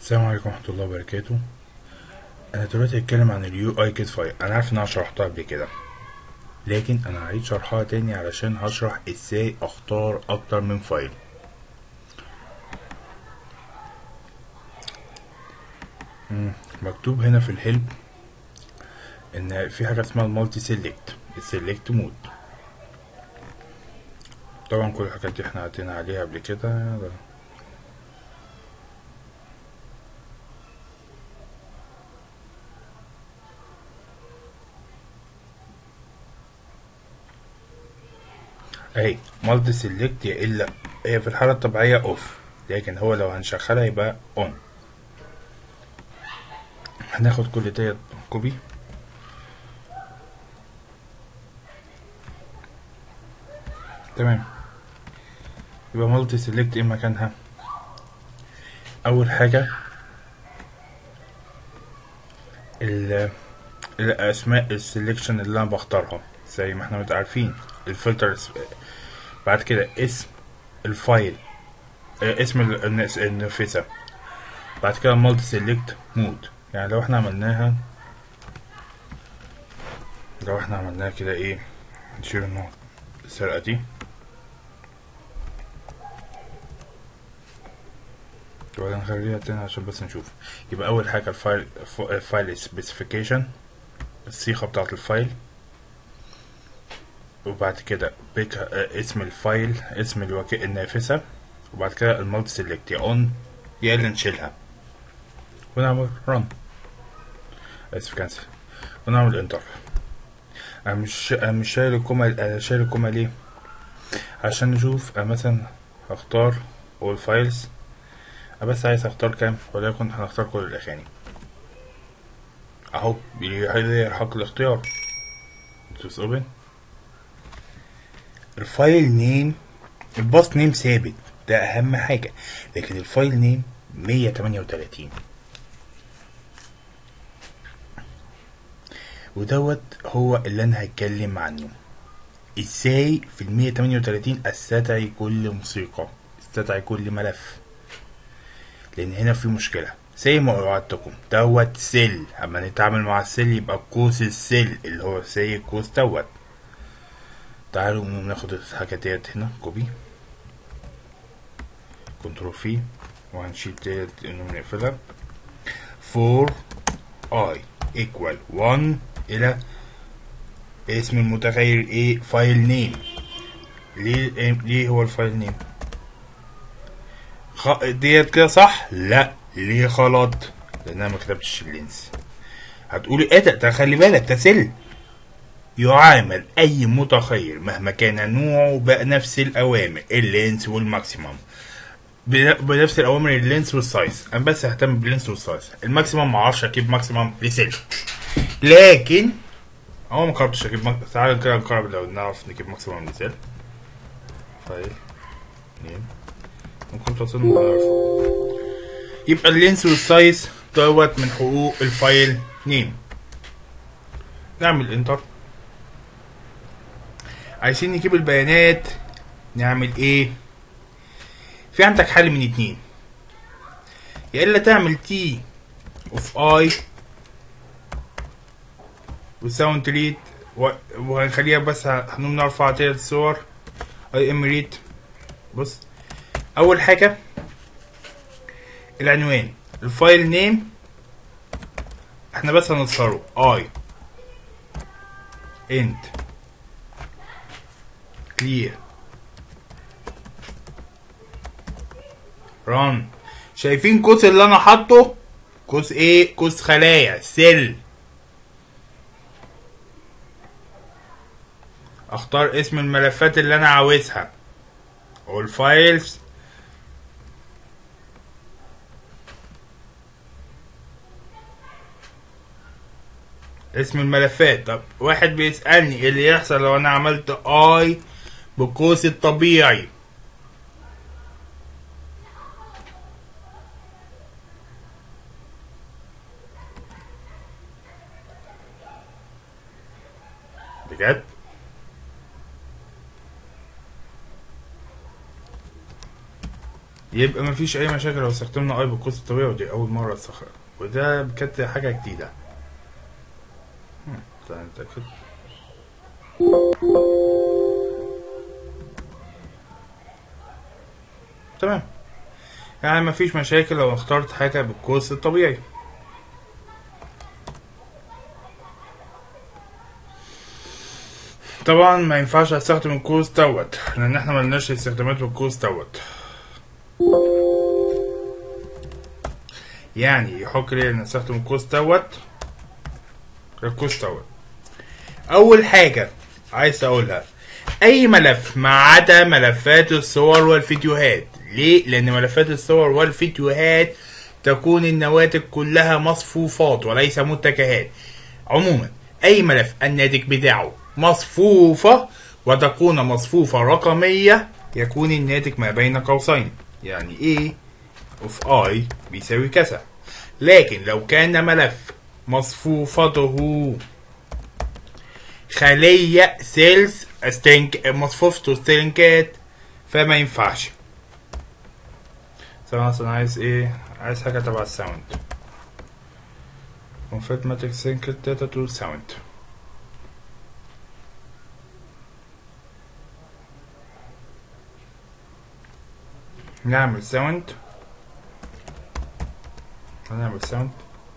السلام عليكم ورحمة الله وبركاته أنا دلوقتي هتكلم عن اليو اي كيت فايل أنا عارف إن أنا شرحتها قبل كده لكن أنا هعيد شرحها تاني علشان هشرح إزاي أختار أكتر من فايل مم، مكتوب هنا في الهيلب إن في حاجة اسمها المالتي سيلكت السيلكت مود طبعا كل الحاجات دي احنا عدينا عليها قبل كده اهي مالتي سيلكت يا الا هي في الحالة الطبيعية اوف لكن هو لو هنشغلها يبقى اون هناخد كل ديت كوبي تمام يبقى مالتي سيلكت ايه مكانها اول حاجة ال الاسماء السلكشن اللي انا بختارها زي ما احنا متعارفين الفلتر بعد كده اسم الفايل آه، اسم ال- النس- النافذة بعد كده مالتي سيلكت مود يعني لو احنا عملناها لو احنا عملناها كده ايه نشيل النوع السرقة دي ولا نخليها تاني عشان بس نشوف يبقى أول حاجة الفايل الفايل سبيسيفيكيشن الصيغة بتاعة الفايل وبعد كده بيك آه، اسم الفايل اسم الوكيل النافذة وبعد كده المالتي سيلكت يا اون يا اللي نشيلها ونعمل رن اسف كانسل ونعمل انتر انا مش انا مش شايل الكومة انا شايل الكومة ليه عشان نشوف أنا مثلا هختار all files أنا بس عايز اختار كام وليكن هنختار كل الاغاني اهو بيلحق الاختيار دوس اوبن الفايل نيم الباص نيم ثابت ده اهم حاجة لكن الفايل نيم 138 ودوت هو اللي انا هتكلم عنه ازاي في ال 138 استدعي كل موسيقى استدعي كل ملف لان هنا في مشكلة زي ما وعدتكم دوت سيل اما نتعامل مع السيل يبقى قوس السيل اللي هو زي القوس دوت تعالوا ناخد الحاجة ديت هنا كوبي كنترول في وهنشيل ديت انه نقفلها فور اي ايكوال 1 الى اسم المتغير ايه فايل نيم ليه ليه هو الفايل نيم خ... ديت كده صح لا ليه غلط لان انا ما كتبتش اللينس هتقولي ايه ده ده خلي بالك ده سل يعامل اي متغير مهما كان نوعه بنفس الاوامر اللينس والماكسيمم بن- بنفس الاوامر اللينس والسايز انا بس ههتم باللينس والسايز الماكسيمم ما اعرفش اجيب ماكسيمم لسل لكن هو ما قررتش اجيب ماك... تعال كده نقرب لو نعرف نجيب ماكسيمم لسل فايل نيم ممكن توصلنا نعرفه يبقى اللينس والسايز دوت من حقوق الفايل نيم نعمل انتر عايزين نجيب البيانات نعمل ايه في عندك حل من اتنين يا الا تعمل تي اوف اي وساوند ريد وهنخليها بس هنقوم نرفع تلات صور اي ام ريد بص اول حاجه العنوان الفايل نيم احنا بس هنصهره اي انت كلير ران شايفين قوس اللي انا حاطه قوس ايه قوس خلايا سيل اختار اسم الملفات اللي انا عاوزها والفايلز اسم الملفات طب واحد بيسألني ايه اللي يحصل لو انا عملت اي بقوس الطبيعي بجد يبقى مفيش اي مشاكل لو استخدمنا اي بالقوس الطبيعي ودي اول مره استخدم وده كانت حاجه جديده هم، تعال نتاكد تمام يعني مفيش مشاكل لو اخترت حاجه بالقوس الطبيعي طبعا ما ينفعش استخدم القوس دوت لان احنا ملناش استخدامات بالقوس دوت يعني يحق لي ان استخدم القوس دوت القوس دوت اول حاجه عايز اقولها اي ملف ما عدا ملفات الصور والفيديوهات ليه لان ملفات الصور والفيديوهات تكون النواتج كلها مصفوفات وليس متجهات عموما اي ملف الناتج بتاعه مصفوفة وتكون مصفوفة رقمية يكون الناتج ما بين قوسين يعني A of I بيساوي كذا لكن لو كان ملف مصفوفته خلية سيلز سترينج مصفوفته سترينجات فما ينفعش طبعا انا عايز ايه عايز حاجة تبع الساوند convert matrix sync data to sound نعمل ساوند هنعمل ساوند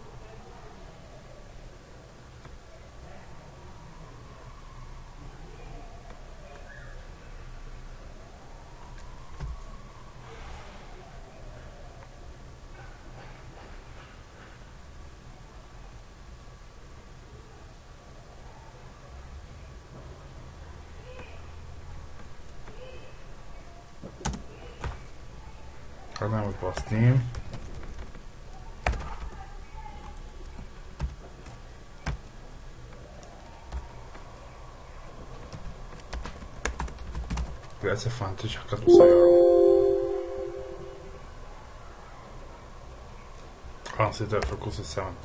هنعمل باست نيم للأسف ما عنديش حاجات قصيرة اه نسيت في قوس الساوند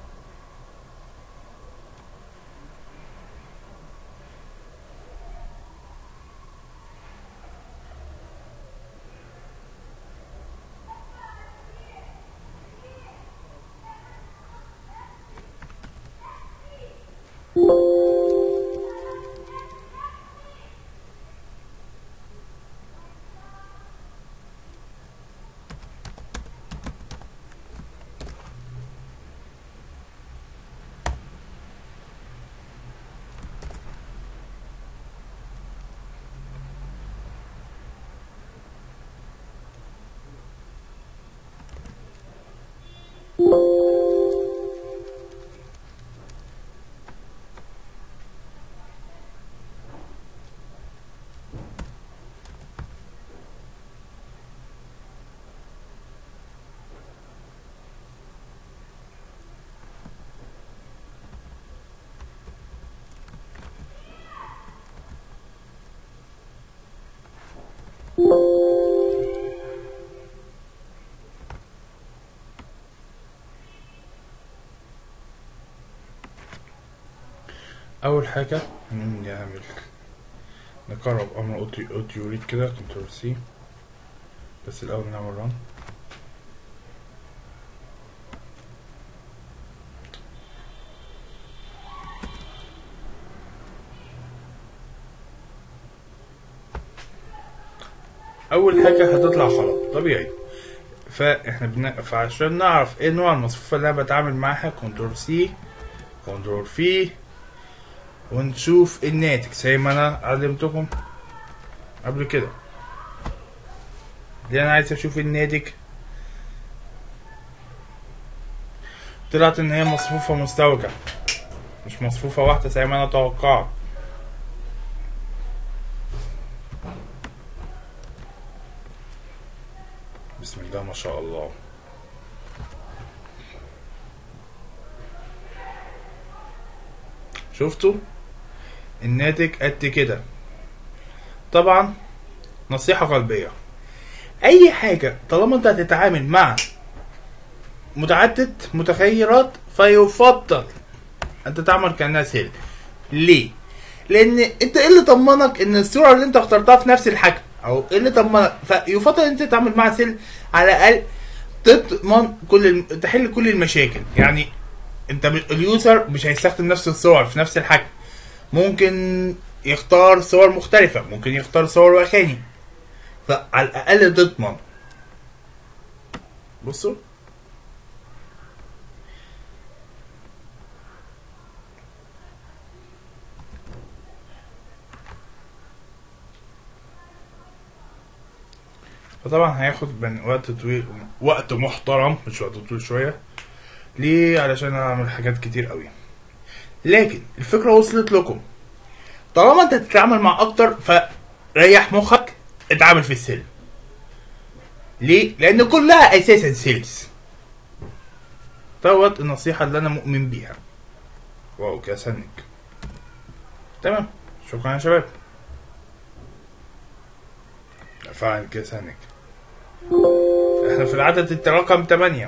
اول حاجه نعمل نقرب امر اوديو ريد كده كنترول سي بس الاول نعمل ران اول حاجه هتطلع غلط طبيعي فاحنا بن... فعشان نعرف ايه نوع المصفوفه اللي انا بتعامل معاها كنترول سي كنترول في ونشوف الناتج زي ما انا علمتكم قبل كده دي انا عايز اشوف الناتج طلعت ان هي مصفوفة مزدوجة مش مصفوفة واحدة زي ما انا توقعت بسم الله ما شاء الله شفتوا الناتج قد كده طبعا نصيحة قلبية أي حاجة طالما أنت هتتعامل مع متعدد متغيرات فيفضل أن تتعامل كأنها سيل ليه؟ لأن أنت إيه اللي طمنك إن الصورة اللي أنت اخترتها في نفس الحجم او قله تضمن فيفضل ان انت تتعامل مع سيل على الاقل تضمن كل الم... تحل كل المشاكل يعني انت ب... اليوزر مش هيستخدم نفس الصور في نفس الحجم ممكن يختار صور مختلفة ممكن يختار صور واخاني فعلى الأقل تضمن بصوا فطبعا هياخد من وقت طويل وقت محترم مش وقت طويل شوية ليه علشان اعمل حاجات كتير قوي لكن الفكرة وصلت لكم طالما انت تتعامل مع اكتر فريح مخك اتعامل في السيل ليه؟ لان كلها اساسا سيلز دوت النصيحة اللي انا مؤمن بيها واو كده سنك تمام شكرا يا شباب فعلا كده سنك احنا في العدد الت- رقم 8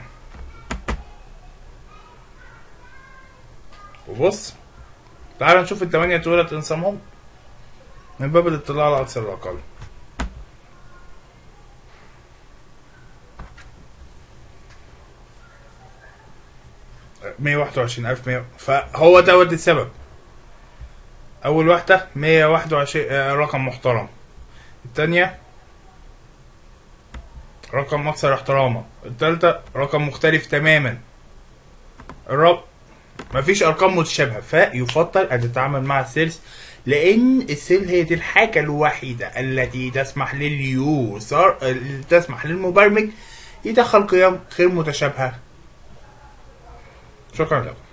وبص تعال نشوف الثمانية دولت انصامهم من باب الاطلاع على أكثر الأقل مية واحد وعشرين ألف مية فهو دوت السبب أول واحدة مية واحد وعشرين رقم محترم التانية رقم أكثر احتراما التالتة رقم مختلف تماما الرابع مفيش ارقام متشابهه فيفضل ان تتعامل مع السيلز لان السيل هي دي الحاجه الوحيده التي تسمح لليوزر تسمح للمبرمج يدخل قيم غير متشابهه شكرا لكم